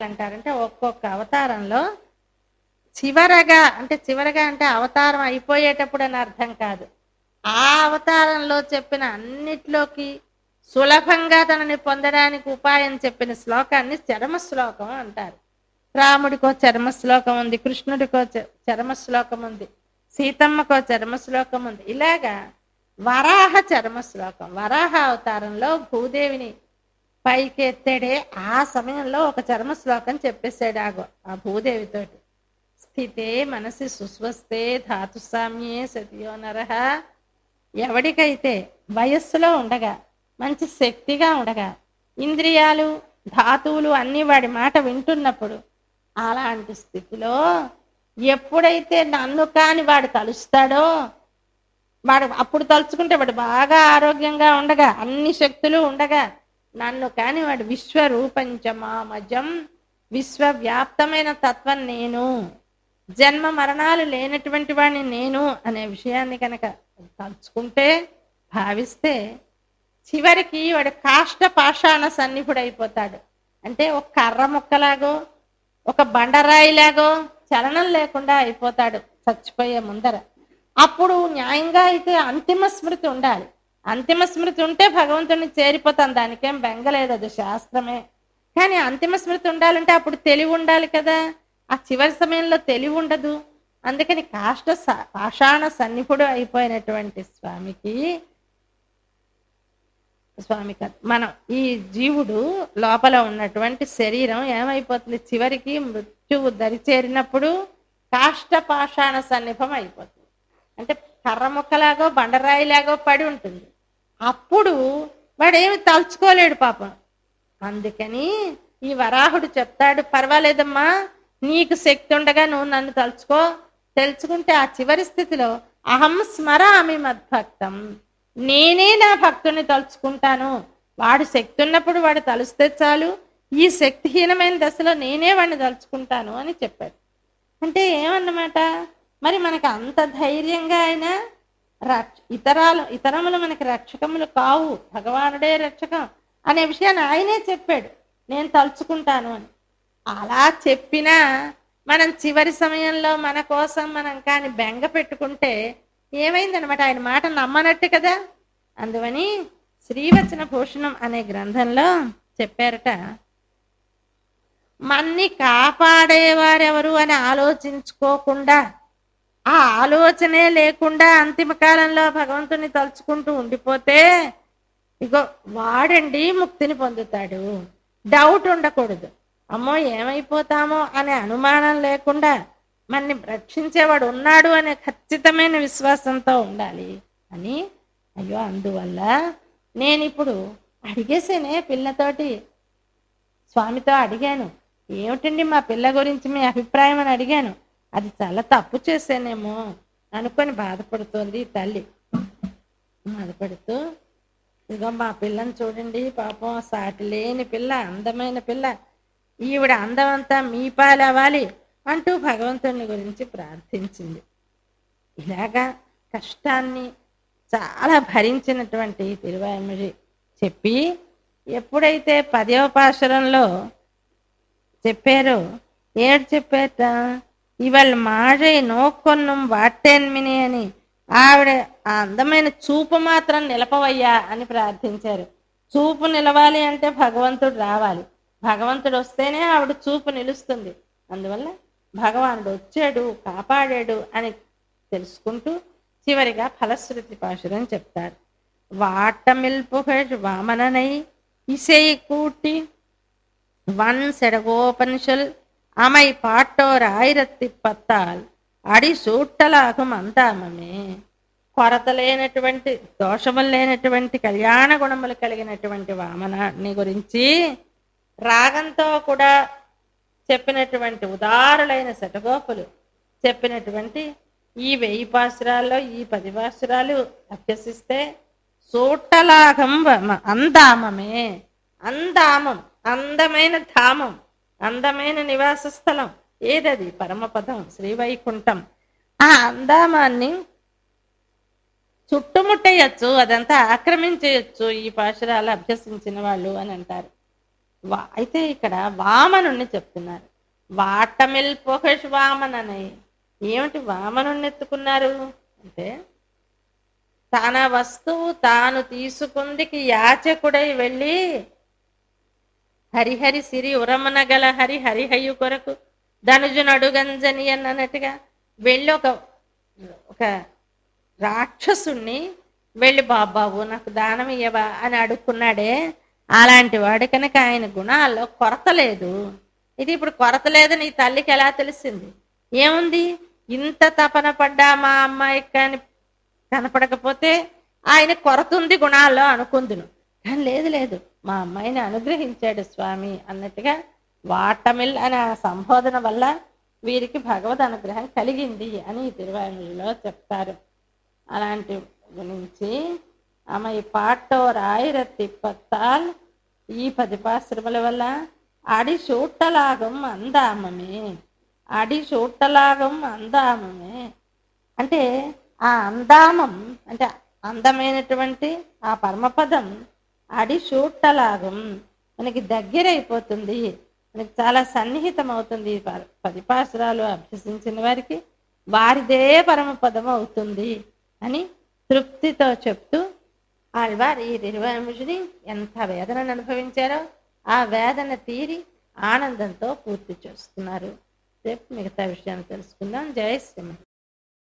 అంటారంటే ఒక్కొక్క అవతారంలో చివరగా అంటే చివరగా అంటే అవతారం అయిపోయేటప్పుడు అని అర్థం కాదు ఆ అవతారంలో చెప్పిన అన్నిట్లోకి సులభంగా తనని పొందడానికి ఉపాయం చెప్పిన శ్లోకాన్ని చరమ శ్లోకం అంటారు రాముడికో చరమ శ్లోకం ఉంది కృష్ణుడికో చ- చరమ శ్లోకం ఉంది సీతమ్మకో చరమ శ్లోకం ఉంది ఇలాగా వరాహ చరమ శ్లోకం వరాహ అవతారంలో భూదేవిని పైకి ఎత్తాడే ఆ సమయంలో ఒక చర్మ శ్లోకం చెప్పేశాడు ఆగో ఆ భూదేవితోటి స్థితే మనసి సుస్వస్తే ధాతు సామ్యే సతియో నరహ ఎవడికైతే వయస్సులో ఉండగా మంచి శక్తిగా ఉండగా ఇంద్రియాలు ధాతువులు అన్ని వాడి మాట వింటున్నప్పుడు అలాంటి స్థితిలో ఎప్పుడైతే నన్ను కాని వాడు తలుస్తాడో వాడు అప్పుడు తలుచుకుంటే వాడు బాగా ఆరోగ్యంగా ఉండగా అన్ని శక్తులు ఉండగా నన్ను కాని వాడు విశ్వరూపంచమామజం విశ్వవ్యాప్తమైన తత్వం నేను జన్మ మరణాలు లేనటువంటి వాడిని నేను అనే విషయాన్ని కనుక తలుచుకుంటే భావిస్తే చివరికి వాడు కాష్ట పాషాణ సన్నిపుడైపోతాడు అంటే ఒక కర్ర ముక్కలాగో ఒక బండరాయిలాగో చలనం లేకుండా అయిపోతాడు చచ్చిపోయే ముందర అప్పుడు న్యాయంగా అయితే అంతిమ స్మృతి ఉండాలి అంతిమ స్మృతి ఉంటే భగవంతుని చేరిపోతాం దానికేం బెంగలేదు అది శాస్త్రమే కానీ అంతిమ స్మృతి ఉండాలంటే అప్పుడు తెలివి ఉండాలి కదా ఆ చివరి సమయంలో తెలివి ఉండదు అందుకని కాష్ట స- పాషాణ సన్నిపుడు అయిపోయినటువంటి స్వామికి స్వామి కాదు మనం ఈ జీవుడు లోపల ఉన్నటువంటి శరీరం ఏమైపోతుంది చివరికి మృత్యువు దరిచేరినప్పుడు కాష్ట పాషాణ సన్నిభం అయిపోతుంది అంటే కర్ర ముక్కలాగో బండరాయిలాగో పడి ఉంటుంది అప్పుడు వాడేమి తలుచుకోలేడు పాపం అందుకని ఈ వరాహుడు చెప్తాడు పర్వాలేదమ్మా నీకు శక్తి ఉండగా నువ్వు నన్ను తలుచుకో తెలుసుకుంటే ఆ చివరి స్థితిలో అహం స్మరామి మద్భక్తం నేనే నా భక్తుని తలుచుకుంటాను వాడు శక్తి ఉన్నప్పుడు వాడు తలుస్తే చాలు ఈ శక్తిహీనమైన దశలో నేనే వాడిని తలుచుకుంటాను అని చెప్పాడు అంటే ఏమన్నమాట మరి మనకి అంత ధైర్యంగా అయినా రక్ష ఇతరాలు ఇతరములు మనకి రక్షకములు కావు భగవానుడే రక్షకం అనే విషయాన్ని ఆయనే చెప్పాడు నేను తలుచుకుంటాను అని అలా చెప్పినా మనం చివరి సమయంలో మన కోసం మనం కానీ బెంగ పెట్టుకుంటే ఏమైందనమాట ఆయన మాట నమ్మనట్టు కదా అందువని శ్రీవచన భూషణం అనే గ్రంథంలో చెప్పారట మన్ని కాపాడేవారెవరు అని ఆలోచించుకోకుండా ఆ ఆలోచనే లేకుండా అంతిమ కాలంలో భగవంతుని తలుచుకుంటూ ఉండిపోతే ఇగో వాడండి ముక్తిని పొందుతాడు డౌట్ ఉండకూడదు అమ్మో ఏమైపోతామో అనే అనుమానం లేకుండా మన్ని రక్షించేవాడు ఉన్నాడు అనే ఖచ్చితమైన విశ్వాసంతో ఉండాలి అని అయ్యో అందువల్ల నేను ఇప్పుడు అడిగేసేనే పిల్లతోటి స్వామితో అడిగాను ఏమిటండి మా పిల్ల గురించి మీ అభిప్రాయం అని అడిగాను అది చాలా తప్పు చేశానేమో అనుకొని బాధపడుతోంది ఈ తల్లి బాధపడుతూ ఇదిగో మా పిల్లని చూడండి పాపం సాటి లేని పిల్ల అందమైన పిల్ల ఈవిడ అందమంతా మీ పాలవ్వాలి అంటూ భగవంతుని గురించి ప్రార్థించింది ఇలాగా కష్టాన్ని చాలా భరించినటువంటి తిరువాయముడి చెప్పి ఎప్పుడైతే పదవ పాశరంలో చెప్పారో ఏడు చెప్పేట ఇవాళ మాഴை నోకొన్నం వాటేన్మిని అని ఆవిడ ఆ అందమైన చూపు మాత్రం నిలపవయ్యా అని ప్రార్థించారు చూపు నిలవాలి అంటే భగవంతుడు రావాలి భగవంతుడు వస్తేనే ఆవిడ చూపు నిలుస్తుంది అందువల్ల భగవానుడు వచ్చాడు కాపాడాడు అని తెలుసుకుంటూ చివరిగా ఫలశ్రుతి పాశురం చెప్తారు వాటమిల్ పుగழ் వామననై இசை கூட்டி வன் செடகோபனிஷல் அமை பாட்டோர் ஆயிரத்தி பத்தால் అడి సూట్టలాగం అందామమే కొరత లేనటువంటి దోషములు లేనటువంటి కళ్యాణ గుణములు కలిగినటువంటి వామనాన్ని గురించి రాగంతో కూడా చెప్పినటువంటి ఉదారులైన శతగోపులు చెప్పినటువంటి ఈ వెయ్యి పాసురాల్లో ఈ పది పాసురాలు అభ్యసిస్తే సూట్టలాగం వమ- అందామమే అందామం అందమైన ధామం అందమైన నివాస స్థలం ఏదది పరమపదం శ్రీవైకుంఠం ఆ అందామాన్ని చుట్టుముట్టేయచ్చు అదంతా ఆక్రమించేయచ్చు ఈ పాశురాలు అభ్యసించిన వాళ్ళు అని అంటారు వా- అయితే ఇక్కడ వామనుణ్ణి చెప్తున్నారు వాటమిల్ పొహష్ వామన్ అని ఏమిటి వామనుణ్ణి ఎత్తుకున్నారు అంటే తన వస్తువు తాను తీసుకుందికి యాచకుడై వెళ్ళి హరిహరి సిరి ఉరమనగల హరి హరిహయ్యు కొరకు ధనుజునడుగంజని అన్నట్టుగా వెళ్ళి ఒక ఒక రాక్షసుణ్ణి వెళ్ళి బాబాబు నాకు దానం ఇయ్యవా అని అడుక్కున్నాడే అలాంటి వాడు కనుక ఆయన గుణాల్లో కొరత లేదు ఇది ఇప్పుడు కొరత లేదని ఈ తల్లికి ఎలా తెలిసింది ఏముంది ఇంత తపన పడ్డా మా అమ్మాయికి కానీ కనపడకపోతే ఆయన కొరత ఉంది గుణాల్లో అనుకుందును కానీ లేదు లేదు మా అమ్మాయిని అనుగ్రహించాడు స్వామి అన్నట్టుగా వాటమిల్ అనే ఆ సంబోధన వల్ల వీరికి భగవద్ అనుగ్రహం కలిగింది అని ఈ తిరువాయులో చెప్తారు అలాంటి గురించి ఆమె ఈ పాటోర్ ఆయిరత్తి పత్తాల్ ఈ పదిపాశ్రముల వల్ల అడి చూట్టలాగం అందామమే అడి చూట్టలాగం అందామమే అంటే ఆ అందామం అంటే అందమైనటువంటి ఆ పరమపదం అడి చూట్టలాగం మనకి దగ్గర అయిపోతుంది మనకి చాలా సన్నిహితం అవుతుంది ఈ ప- పది పాసురాలు అభ్యసించిన వారికి వారిదే పరమపదం అవుతుంది అని తృప్తితో చెప్తూ ఆళ్వారు ఈ తిరువాముషుని ఎంత వేదనను అనుభవించారో ఆ వేదన తీరి ఆనందంతో పూర్తి చేస్తున్నారు రేపు మిగతా విషయాన్ని తెలుసుకుందాం జై శ్రీమన్